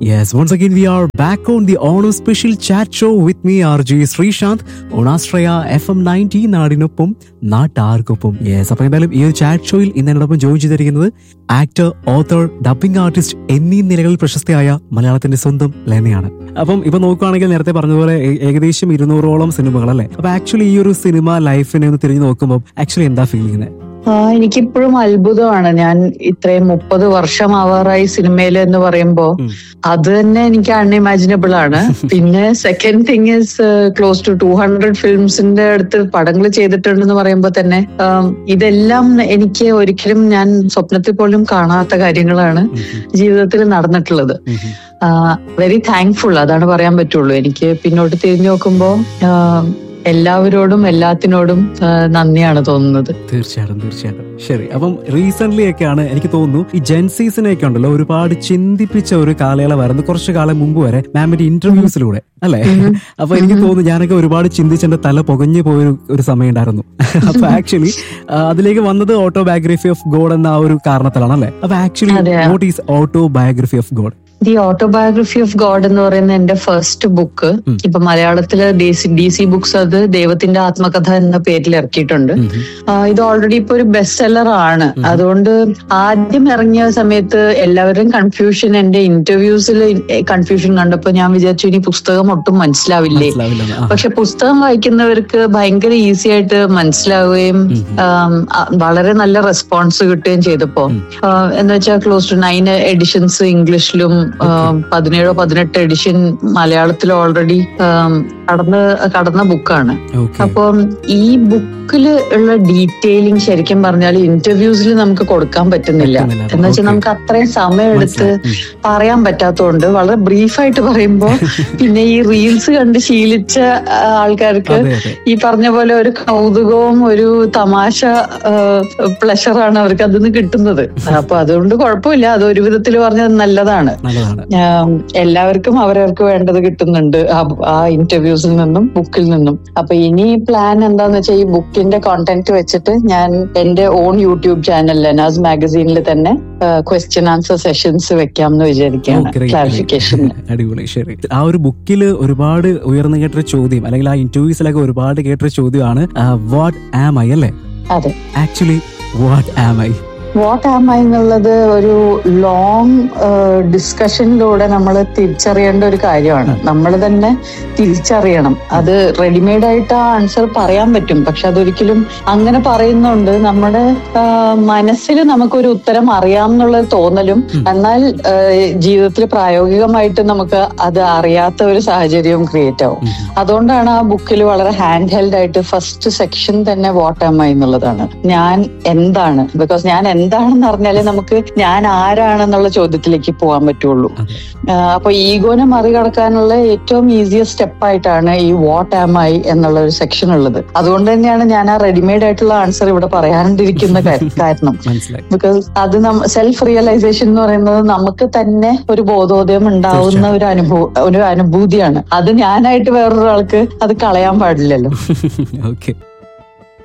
Yes, once again we are back on the Honor Special Chat Show with me, RJ Srishant, on Astraya FM 90 നാടിനൊപ്പം നാട്ടാർക്കൊപ്പം yes അപ്പൊ എന്തായാലും ഈ ഒരു chat ഷോയിൽ ഇന്ന് എന്നോടൊപ്പം ജോയിൻ ചെയ്തിരിക്കുന്നത് ആക്ടർ ഓത്തർ ഡബിംഗ് ആർട്ടിസ്റ്റ് എന്നീ നിലകളിൽ പ്രശസ്തയായ മലയാളത്തിന്റെ സ്വന്തം ലെനയാണ് അപ്പം ഇപ്പൊ നോക്കുകയാണെങ്കിൽ നേരത്തെ പറഞ്ഞതുപോലെ ഏ- ഏകദേശം ഇരുന്നൂറോളം സിനിമകൾ അല്ലേ അപ്പൊ ആക്ച്വലി ഈ ഒരു സിനിമ ലൈഫിനെ ഒന്ന് തിരിഞ്ഞു നോക്കുമ്പോൾ ആക്ച്വലി എന്താ ഫീൽ ചെയ്യുന്നത് ആ എനിക്കിപ്പോഴും അത്ഭുതമാണ് ഞാൻ ഇത്രയും മുപ്പത് വർഷം ആവാറായി സിനിമയിൽ എന്ന് പറയുമ്പോ ഉം. അത് തന്നെ എനിക്ക് അൺഇമാജിനബിൾ ആണ് പിന്നെ second thing is close to two hundred ഫിലിംസിന്റെ അടുത്ത് പടങ്ങൾ ചെയ്തിട്ടുണ്ടെന്ന് പറയുമ്പോൾ തന്നെ ആം, ഇതെല്ലാം എനിക്ക് ഒരിക്കലും ഞാൻ സ്വപ്നത്തിൽ പോലും കാണാത്ത കാര്യങ്ങളാണ് ജീവിതത്തിൽ നടന്നിട്ടുള്ളത് വെരി താങ്ക്ഫുൾ അതാണ് പറയാൻ പറ്റുള്ളൂ എനിക്ക് പിന്നോട്ട് തിരിഞ്ഞു നോക്കുമ്പോ ആ, എല്ലാവരോടും എല്ലാത്തിനോടും ആ, നന്ദിയാണ് തോന്നുന്നത് തീർച്ചയായിട്ടും തീർച്ചയായിട്ടും ശരി അപ്പം റീസെന്റ് ഒക്കെയാണ് എനിക്ക് തോന്നുന്നു ഈ ജെൻസീസിനെ ഒക്കെ ഉണ്ടല്ലോ ഒരുപാട് ചിന്തിപ്പിച്ച ഒരു കാലയളവായിരുന്നു കുറച്ചു കാലം മുമ്പ് വരെ മാമിന്റെ ഇന്റർവ്യൂസിലൂടെ അല്ലെ അപ്പൊ എനിക്ക് തോന്നുന്നു ഞാനൊക്കെ ഒരുപാട് ചിന്തിച്ച് എന്റെ തല പുകഞ്ഞു പോയൊരു ഒരു സമയം ഉണ്ടായിരുന്നു അപ്പൊ ആക്ച്വലി അതിലേക്ക് വന്നത് ഓട്ടോബയോഗ്രഫി ഓഫ് ഗോഡ് എന്ന ആ ഒരു കാരണത്തിലാണ് അല്ലെ അപ്പൊ ആക്ച്വലി അതെ. What is autobiography of God the autobiography of God എന്ന് പറയുന്ന എന്റെ ഫസ്റ്റ് ബുക്ക് ഉം. ഇപ്പൊ മലയാളത്തില് ഡി സി ബുക്സ് അത് ദൈവത്തിന്റെ ആത്മകഥ എന്ന പേരിൽ ഇറക്കിയിട്ടുണ്ട് ആ, ഇത് ഓൾറെഡി ഇപ്പൊ ഒരു ബെസ്റ്റ് സെല്ലർ ആണ് അതുകൊണ്ട് ആദ്യം ഇറങ്ങിയ സമയത്ത് എല്ലാവരും കൺഫ്യൂഷൻ എന്റെ ഇന്റർവ്യൂസിൽ കൺഫ്യൂഷൻ കണ്ടപ്പോ ഞാൻ വിചാരിച്ചു ഇനി പുസ്തകം ഒട്ടും മനസ്സിലാവില്ലേ മനസ്സിലാവില്ല ആ. പക്ഷെ പുസ്തകം വായിക്കുന്നവർക്ക് ഭയങ്കര ഈസി ആയിട്ട് മനസ്സിലാവുകയും ആം, ആ, വളരെ നല്ല റെസ്പോൺസ് കിട്ടുകയും ചെയ്തപ്പോ ആ, എന്ന് വെച്ചാൽ ക്ലോസ് ടു നയൻ എഡിഷൻസ് ഇംഗ്ലീഷിലും ആം, പതിനേഴോ പതിനെട്ട് എഡിഷൻ മലയാളത്തിലും ഓൾറെഡി കടന്ന് കടന്ന ബുക്കാണ് ഓക്കെ അപ്പം ഈ ബുക്കില് ഉള്ള ഡീറ്റെയിലിംഗ് ശരിക്കും പറഞ്ഞാൽ ഇന്റർവ്യൂസിൽ നമുക്ക് കൊടുക്കാൻ പറ്റുന്നില്ല പറ്റുന്നില്ല. എന്ന് വെച്ചാൽ Okay. നമുക്ക് അത്രയും സമയം എടുത്ത് പറയാൻ പറ്റാത്തതുകൊണ്ട് വളരെ ബ്രീഫായിട്ട് പറയുമ്പോ പിന്നെ ഈ റീൽസ് കണ്ട് ശീലിച്ച ആ, ആൾക്കാർക്ക് അതെ അതെ ഈ പറഞ്ഞ പോലെ ഒരു കൗതുകവും ഒരു തമാശ പ്ലഷറാണ് അവർക്ക് അതിൽ നിന്ന് കിട്ടുന്നത് അപ്പൊ അതുകൊണ്ട് കുഴപ്പമില്ല അത് ഒരു വിധത്തിൽ പറഞ്ഞത് നല്ലതാണ് നല്ലതാണ് ആം, എല്ലാവർക്കും അവരവർക്ക് വേണ്ടത് കിട്ടുന്നുണ്ട് ആ- ആ ഇന്റർവ്യൂസിൽ നിന്നും ബുക്കിൽ നിന്നും അപ്പൊ ഇനി പ്ലാൻ എന്താന്ന് വെച്ചാൽ ഈ ബുക്കിന്റെ കോണ്ടന്റ് വെച്ചിട്ട് ഞാൻ എന്റെ ഓൺ യൂട്യൂബ് ചാനൽ ലെനാസ് മാഗസീനിൽ തന്നെ ക്വസ്റ്റ്യൻ ആൻസർ സെഷൻസ് വെക്കാം എന്ന് വിചാരിക്കുകയാണ് Oh, great, ക്ലാരിഫിക്കേഷൻ great. അടിപൊളി ശരി ആ ഒരു ബുക്കിൽ ഒരുപാട് ഉയർന്നു കേട്ടൊരു ചോദ്യം അല്ലെങ്കിൽ ആ ഇന്റർവ്യൂസിലൊക്കെ ഒരുപാട് കേട്ടൊരു ചോദ്യമാണ് വാട്ട് ആം ഐ അല്ലേ അതെ actually what am I what am I എന്നുള്ളത് ഒരു ലോങ് ഡിസ്കഷനിലൂടെ നമ്മൾ തിരിച്ചറിയേണ്ട ഒരു കാര്യമാണ് നമ്മൾ തന്നെ തിരിച്ചറിയണം അത് റെഡിമെയ്ഡ് ആയിട്ട് ആ ആൻസർ പറയാൻ പറ്റും പക്ഷെ അതൊരിക്കലും അങ്ങനെ പറയുന്നുണ്ട് നമ്മുടെ മനസ്സിൽ നമുക്കൊരു ഉത്തരം അറിയാം എന്നുള്ള തോന്നലും എന്നാൽ ആ, ജീവിതത്തിൽ പ്രായോഗികമായിട്ട് നമുക്ക് അത് അറിയാത്ത ഒരു സാഹചര്യവും ക്രിയേറ്റ് ആവും അതുകൊണ്ടാണ് ആ ബുക്കിൽ വളരെ ഹാൻഡ് ഹെൽഡ് ആയിട്ട് ഫസ്റ്റ് സെക്ഷൻ തന്നെ വാട്ട് ആം ഐ എന്നുള്ളതാണ് ഞാൻ എന്താണ് ബിക്കോസ് ഞാൻ എന്താണെന്ന് അറിഞ്ഞാലേ നമുക്ക് ഞാൻ ആരാണെന്നുള്ള ചോദ്യത്തിലേക്ക് പോകാൻ പറ്റുള്ളൂ അതെ. ആഹ് അപ്പൊ ഈഗോനെ മറികടക്കാനുള്ള ഏറ്റവും ഈസിയസ്റ്റ് സ്റ്റെപ്പ് ആയിട്ടാണ് ഈ വാട്ട് ആം ഐ എന്നുള്ള ഒരു സെക്ഷൻ ഉള്ളത് അതുകൊണ്ട് തന്നെയാണ് ഞാൻ ആ റെഡിമെയ്ഡ് ആയിട്ടുള്ള ആൻസർ ഇവിടെ പറയാണ്ടിരിക്കുന്ന കാ- കാരണം മനസ്സിലായി ബിക്കോസ് അത് സെൽഫ് റിയലൈസേഷൻ എന്ന് പറയുന്നത് നമുക്ക് തന്നെ ഒരു ബോധോദയം ഉണ്ടാവുന്ന ഒരു അനുഭവ ഒരു അനുഭൂതിയാണ് അത് ഞാനായിട്ട് വേറൊരാൾക്ക് അത് കളയാൻ പാടില്ലല്ലോ ഓക്കെ